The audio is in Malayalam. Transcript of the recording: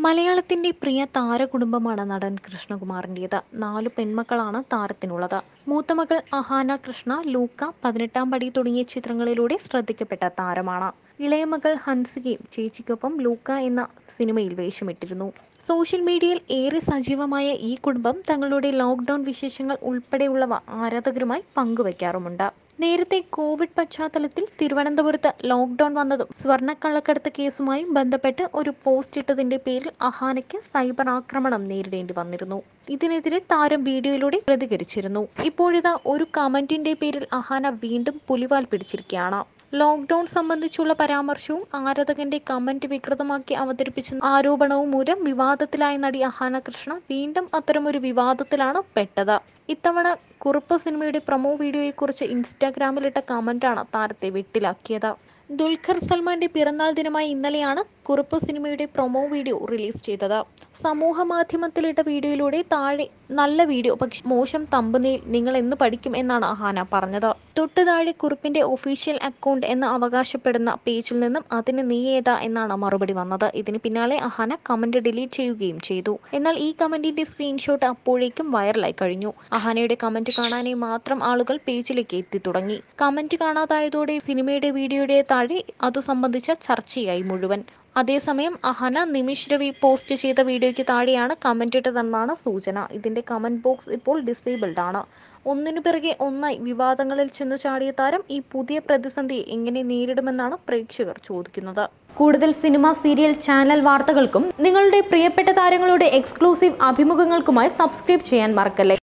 മലയാളത്തിന്റെ പ്രിയ താരകുടുംബമാണ് നടൻ കൃഷ്ണകുമാറിന്റേത് നാലു പെൺമക്കളാണ് താരത്തിനുള്ളത് മൂത്ത മകൾ അഹാന കൃഷ്ണ ലൂക്ക പതിനെട്ടാം പടി തുടങ്ങിയ ചിത്രങ്ങളിലൂടെ ശ്രദ്ധിക്കപ്പെട്ട താരമാണ് ഇളയ മകൾ ഹൻസികയും ചേച്ചിക്കൊപ്പം ലൂക്ക എന്ന സിനിമയിൽ വേഷമിട്ടിരുന്നു സോഷ്യൽ മീഡിയയിൽ ഏറെ സജീവമായ ഈ കുടുംബം തങ്ങളുടെ ലോക്ക്ഡൌൺ വിശേഷങ്ങൾ ഉൾപ്പെടെയുള്ളവ ആരാധകരുമായി പങ്കുവയ്ക്കാറുമുണ്ട് നേരത്തെ കോവിഡ് പശ്ചാത്തലത്തിൽ തിരുവനന്തപുരത്ത് ലോക്ക്ഡൌൺ വന്നതും സ്വർണ്ണക്കള്ളക്കടത്ത് കേസുമായും ബന്ധപ്പെട്ട് ഒരു പോസ്റ്റ് ഇട്ടതിന്റെ പേരിൽ അഹാനയ്ക്ക് സൈബർ ആക്രമണം നേരിടേണ്ടി വന്നിരുന്നു ഇതിനെതിരെ താരം വീഡിയോയിലൂടെ പ്രതികരിച്ചിരുന്നു ഇപ്പോഴിതാ ഒരു കമന്റിന്റെ പേരിൽ അഹാന വീണ്ടും പുലിവാൽ പിടിച്ചിരിക്കുകയാണ് ലോക്ക്ഡൌൺ സംബന്ധിച്ചുള്ള പരാമർശവും ആരാധകന്റെ കമന്റ് വികൃതമാക്കി അവതരിപ്പിച്ച ആരോപണവും മൂലം വിവാദത്തിലായ നടി അഹാന കൃഷ്ണ വീണ്ടും അത്തരമൊരു വിവാദത്തിലാണ് പെട്ടത് ഇത്തവണ കുറുപ്പ് സിനിമയുടെ പ്രൊമോ വീഡിയോയെക്കുറിച്ച് ഇൻസ്റ്റാഗ്രാമിലിട്ട കമന്റാണ് താരത്തെ വെട്ടിലാക്കിയത് ദുൽഖർ സൽമാന്റെ പിറന്നാൾ ദിനമായ ഇന്നലെയാണ് കുറുപ്പ് സിനിമയുടെ പ്രൊമോ വീഡിയോ റിലീസ് ചെയ്തത് സമൂഹ മാധ്യമത്തിലിട്ട വീഡിയോയിലൂടെ താഴെ നല്ല വീഡിയോ പക്ഷെ മോശം തമ്പുനെയിൽ നിങ്ങൾ എന്ന് പഠിക്കും എന്നാണ് അഹാന പറഞ്ഞത് തൊട്ട് താഴെ കുറിപ്പിന്റെ ഒഫീഷ്യൽ അക്കൗണ്ട് എന്ന് അവകാശപ്പെടുന്ന പേജിൽ നിന്നും അതിന് നീ ഏതാ എന്നാണ് മറുപടി വന്നത് ഇതിന് പിന്നാലെ അഹാന കമന്റ് ഡിലീറ്റ് ചെയ്യുകയും ചെയ്തു എന്നാൽ ഈ കമന്റിന്റെ സ്ക്രീൻഷോട്ട് അപ്പോഴേക്കും വൈറലായി കഴിഞ്ഞു അഹാനയുടെ കമന്റ് കാണാനായി മാത്രം ആളുകൾ പേജിലേക്ക് എത്തി തുടങ്ങി കമന്റ് കാണാതായതോടെ സിനിമയുടെ വീഡിയോയുടെ താഴെ അതു സംബന്ധിച്ച ചർച്ചയായി മുഴുവൻ അതേസമയം അഹന നിമിഷ് രവി പോസ്റ്റ് ചെയ്ത വീഡിയോയ്ക്ക് താഴെയാണ് കമന്റ് ഇട്ടതെന്നാണ് സൂചന ഇതിന്റെ കമന്റ് ബോക്സ് ഇപ്പോൾ ഡിസേബിൾഡ് ആണ് ഒന്നിനു പിറകെ ഒന്നായി വിവാദങ്ങളിൽ ചെന്നു ചാടിയ താരം ഈ പുതിയ പ്രതിസന്ധിയെ എങ്ങനെ നേരിടുമെന്നാണ് പ്രേക്ഷകർ ചോദിക്കുന്നത് കൂടുതൽ സിനിമ സീരിയൽ ചാനൽ വാർത്തകൾക്കും നിങ്ങളുടെ പ്രിയപ്പെട്ട താരങ്ങളുടെ എക്സ്ക്ലൂസീവ് അഭിമുഖങ്ങൾക്കുമായി സബ്സ്ക്രൈബ് ചെയ്യാൻ മറക്കല്ലേ